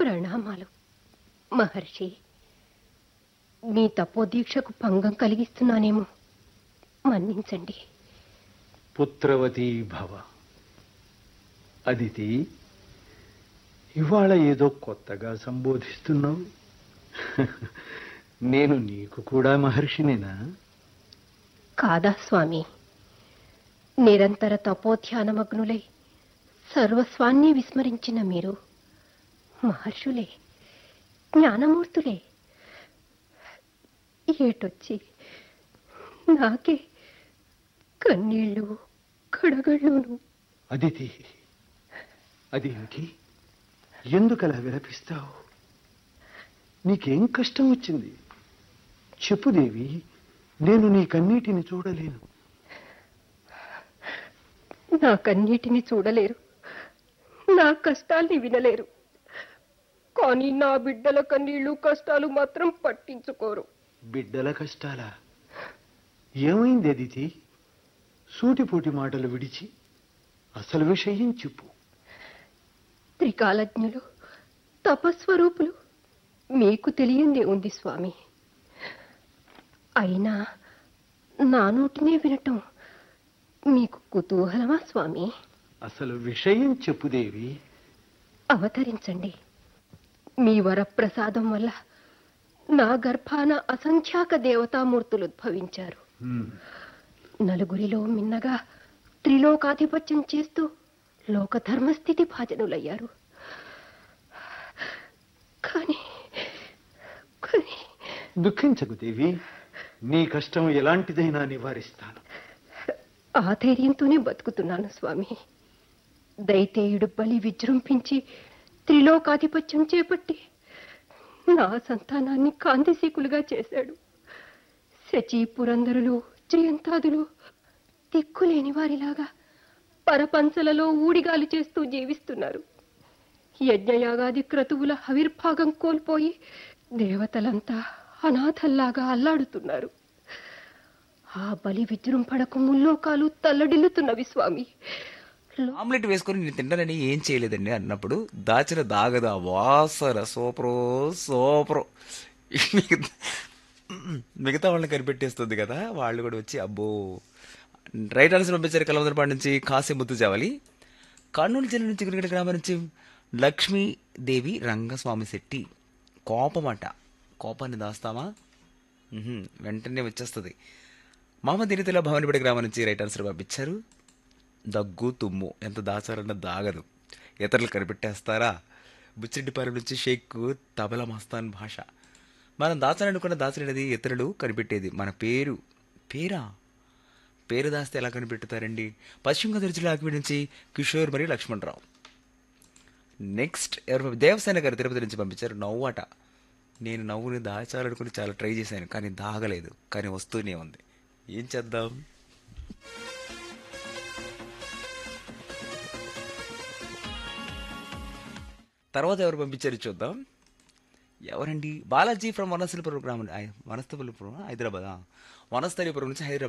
ప్రణామాలు మహర్షి మీ తపోదీక్షకు భంగం కలిగిస్తున్నానేమో మన్నించండి పుత్రవతీ భవ అదితి ఇవాళ ఏదో కొత్తగా సంబోధిస్తున్నావు నేను నీకు కూడా మహర్షినేనా కాదా స్వామి నిరంతర తపోధ్యానమగ్నులై సర్వస్వాన్ని విస్మరించిన మీరు మహర్షులే జ్ఞానమూర్తులే ఏటొచ్చి నాకే కన్నీళ్ళు కడగళ్ళును అదితి అదేమిటి ఎందుకలా విలపిస్తావు నీకేం కష్టం వచ్చింది చెప్పు దేవి నేను నీ కన్నీటిని చూడలేను నా కన్నీటిని చూడలేరు నా కష్టాల్ని వినలేరు కానీ నా బిడ్డల కన్నీళ్లు కష్టాలు మాత్రం పట్టించుకోరు బిడ్డల కష్టాలా ఏమైంది అదితి సూటిపోటి మాటలు విడిచి అసలు విషయం చెప్పు త్రికాలజ్ఞులు తపస్వరూపులు మీకు తెలియందే ఉంది స్వామి అయినా నా నోటినే వినటం మీకు కుతూహలమా స్వామి అసలు విషయం చెప్పు దేవి అవతరించండి మీ వరప్రసాదం వల్ల నా గర్భాన అసంఖ్యాక దేవతామూర్తులు ఉద్భవించారు హ్మ్. నలుగురిలో మిన్నగా త్రిలోకాధిపత్యం చేస్తూ లోకధర్మస్థితి భాజనులయ్యారు కానీ కానీ దుఃఖించకు దేవి నీ కష్టం ఎలాంటిదైనా నివారిస్తాను ఆ ధైర్యంతోనే బతుకుతున్నాను స్వామి దైతేయుడు బలి విజృంభించి త్రిలోకాధిపత్యం చేపట్టి నా సంతానాన్ని కాంతిశీకులుగా చేశాడు శచీ పురంధరులు జయంతాదులు దిక్కులేని వారిలాగా పరపంచలలో ఊడిగాలు చేస్తూ జీవిస్తున్నారు యజ్ఞయాగాది క్రతువుల హవిర్భాగం కోల్పోయి దేవతలంతా అనాథల్లాగా అల్లాడుతున్నారు ఆ బలి విజృంభణకు ముల్లోకాలు తల్లడిల్లుతున్నవి స్వామి లో- ఆమ్లెట్ వేసుకొని నేను తింటానని ఏం చేయలేదండి అన్నప్పుడు దాచిన దాగదా వాసన సూపరో సూపరో మిగతా మిగతా వాళ్ళని కనిపెట్టేస్తుంది కదా వాళ్ళు కూడా వచ్చి అబ్బో రైట్ ఆన్సర్ పంపించారు కలవదరపాడు నుంచి కాసే ముద్దు చావాలి కర్నూలు జిల్లా నుంచి క్రికెట్ గ్రామం నుంచి లక్ష్మీదేవి రంగస్వామి శెట్టి కోపమట కోపాన్ని దాస్తామా ఉహుం, వెంటనే వచ్చేస్తుంది మహమ్మద్ ఇనితుల్లా భవనిపేట గ్రామం నుంచి రైట్ ఆన్సర్ పంపించారు దగ్గు తుమ్ము ఎంత దాచారన్న దాగదు ఇతరులు కనిపెట్టేస్తారా బుచ్చిరెడ్డిపాలెం నుంచి షేక్ తబలా మస్తాన్ భాష మనం దాచాలనుకున్న దాచలేనిది ఇతరులు కనిపెట్టేది మన పేరు పేరా పేరు దాస్తే ఎలా కనిపెట్టుతారండి పశ్చిమ గోదావరి జిల్లా అకివి నుంచి కిషోర్ మరియు లక్ష్మణరావు నెక్స్ట్ ఎవరు దేవసేన గారు తిరుపతి నుంచి పంపించారు నవ్వట నేను నవ్వుని దాచాలనుకుని చాలా ట్రై చేశాను కానీ దాగలేదు కానీ వస్తూనే ఉంది ఏం చేద్దాం తర్వాత ఎవరు పంపించారు చూద్దాం ఎవరండి బాలాజీ ఫ్రమ్ వనస్థలిపురం గ్రామం వనస్థలిపురం హైదరాబాద్ వనస్థలిపురం నుంచి హైదరాబాద్